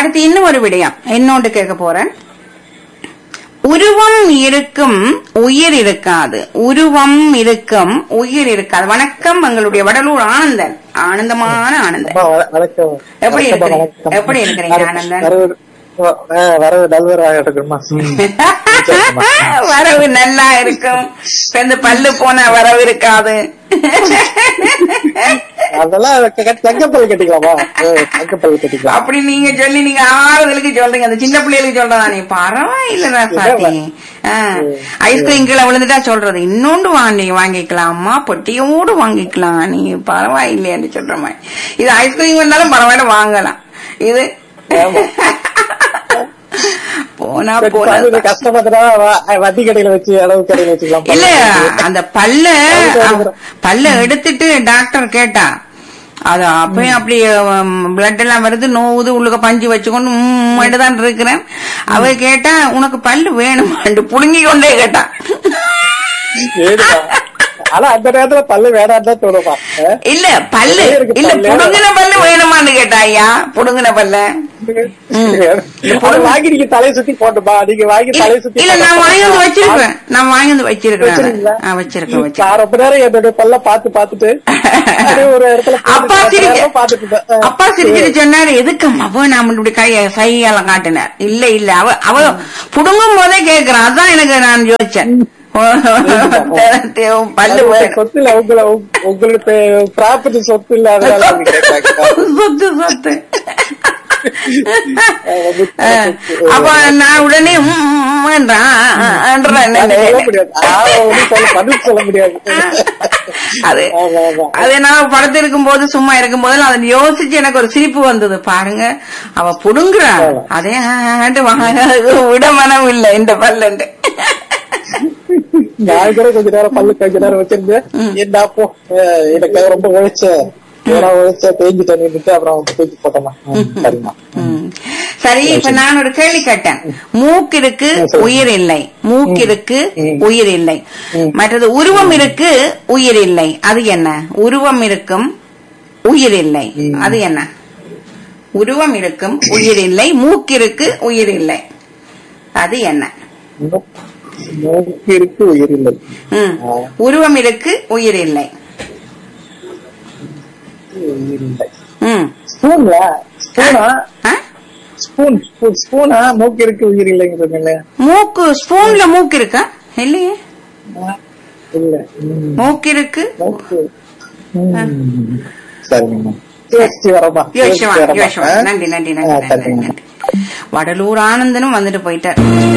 அடுத்து இன்னும் ஒரு விடயம் என்னோண்டு கேட்க போறேன் உருவம் இருக்கும் உயிர் இருக்காது உருவம் இருக்கும் உயிர் இருக்காது வணக்கம் எங்களுடைய வடலூர் ஆனந்தன் ஆனந்தமான ஆனந்தன் அம்மா, வ- வணக்கம் எப்படி வணக்கம், இருக்கிறீங்க? வணக்கம். எப்படி இருக்கிறீங்க, வர- ஆனந்தன்? வரவு- வ- ஆ, வரவு நல்வராக இருக்குமா வரவு நல்லா இருக்கும் இப்ப இந்த பல்லு போன வரவு இருக்காது அதெல்லாம் க- க- தங்கப்பல் கட்டிக்கலாமா ஆ, தங்கப்பல் கட்டிக்கலாம் அப்படி நீங்க சொல்லி நீங்க ஆறுதலுக்கு சொல்றீங்க அந்த சின்ன பிள்ளைகளுக்கு சொல்றதா நீ பரவாயில்ல சாத்தி ஐஸ்கிரீம் கீழே விழுந்துட்டா சொல்றது இன்னொன்று வாங்கி வாங்கிக்கலாமா பொட்டியோடு வாங்கிக்கலாம் நீ பரவாயில்லையான்னு சொல்ற மாதிரி இது ஐஸ்கிரீம் வந்தாலும் பரவாயில்ல வாங்கலாம் இது போனா போனா அது கஷ்டமா இருந்தா வ- வட்டி கடையில வச்சு அளவு கடையில வச்சுக்கலாம் இல்ல அந்த பல்ல பல்ல எடுத்துட்டு டாக்டர் கேட்டா அது அப்பயும் அப்படி பிளட் எல்லாம் வருது நோவுது உள்ளுக்க பஞ்சு வச்சுக்கொண்டு உம் தான் இருக்கிறேன் அவ கேட்டா உனக்கு பல்லு வேணுமாண்டு புடுங்கி கொண்டே கேட்டா ஏடுமா. ஆனா அந்த நேரத்துல பல்லு வேணாம் தான் தோணுமா ஆ? இல்ல பல்லு நிறைய இருக்கு இல்ல பல்லு. புடுங்கின பல்லு வேணுமான்னு கேட்டா ஐயா புடுங்கின பல்ல அது வாங்கி நீங்க தலையை சுத்தி போட்டுமா நீங்க வாங்கி தலையை சுத்தி இல்ல நான் வாங்கி வந்து வச்சிருக்கேன் நான் வாங்கி வந்து வச்சிருக்கேன் வச்சிருக்கீங்களா? ஆ, வச்சிருக்கேன் வச்சிருக்கேன் நான் ரொம்ப நேரம் என்னோட பல்ல பாத்து பாத்துட்டு அப்படியே ஒரு இடத்துல அப்பா சிரிக்க பாத்துட்டு இருந்தேன். அப்பா சிரிச்சிட்டு சொன்னாரு எதுக்கம்மா போய் நாம இப்படி கைய சையால காட்டினார் இல்ல இல்ல அவ அவ புடுங்கும் போதே கேக்குறான் அதான் எனக்கு நான் யோசிச்சேன் பல்லு அது வேணும். சொத்து இல்ல உங்களை உங்க- உங்களுக்கு ப்ராப்பர்ட்டி சொத்து இல்ல அதனால அவங்க கேட்டாங்க. சொத்து சொத்து அது அப்ப நான் உடனே ம், ம், என்றான். என்றேன். அது சொல்ல முடியாது ஆ, ஒண்ணும் சொல்ல பதில் சொல்ல முடியாது அது ஆமா, ஆமா. அது நான் படத்து இருக்கும் போது சும்மா இருக்கும் போது அதை யோசிச்சு எனக்கு ஒரு சிரிப்பு வந்தது பாருங்க அவ புடுங்குறா அதே ஆண்டு வாங்க, விட மனம் இல்ல இந்த பல்லண்டு நான் கூட கொஞ்ச நேரம் பல்லு கொஞ்ச நேரம் வச்சிருந்தேன் என்ன அப்போ அஹ், எனக்கு ரொம்ப உழைச்ச ஏன்னா உழைச்ச தேஞ்சிட்டேன் நின்னுட்டு அப்புறம் தூக்கி போட்டோமா ம், சரிம்மா ம். சரி இப்ப நான் ஒரு கேள்வி கேட்டேன் மூக்கு இருக்கு உயிர் இல்லை மூக்கு இருக்கு உயிர் இல்லை மற்றது உருவம் இருக்கு உயிர் இல்லை அது என்ன உருவம் இருக்கும் உயிர் இல்லை அது என்ன உருவம் இருக்கும் உயிர் இல்லை மூக்கு இருக்கு உயிர் இல்லை அது என்ன மூக்கு இருக்கு உயிர் இல்லை ம். உருவம் இருக்கு உயிர் இல்லை உயிர் இல்லை ம். ஸ்பூன்ல ஸ்பூனா ஆ? ஸ்பூன் ஸ்பூன் ஸ்பூனா மூக்கு இருக்கு உயிர் இல்லைங்கிறதுல மூக்கு ஸ்பூன்ல மூக்கு இருக்கா இல்லையே இல்ல ம், மூக்கு இருக்கு மூக்கு ம், சரிங்கம்மா யோசிச்சு வரமா யோசிச்சு வாங்க, யோசிச்சு வாங்க. நன்றி நன்றி நன்றி நன்றி நன்றி வடலூர் ஆனந்தனும் வந்துட்டு போயிட்டார்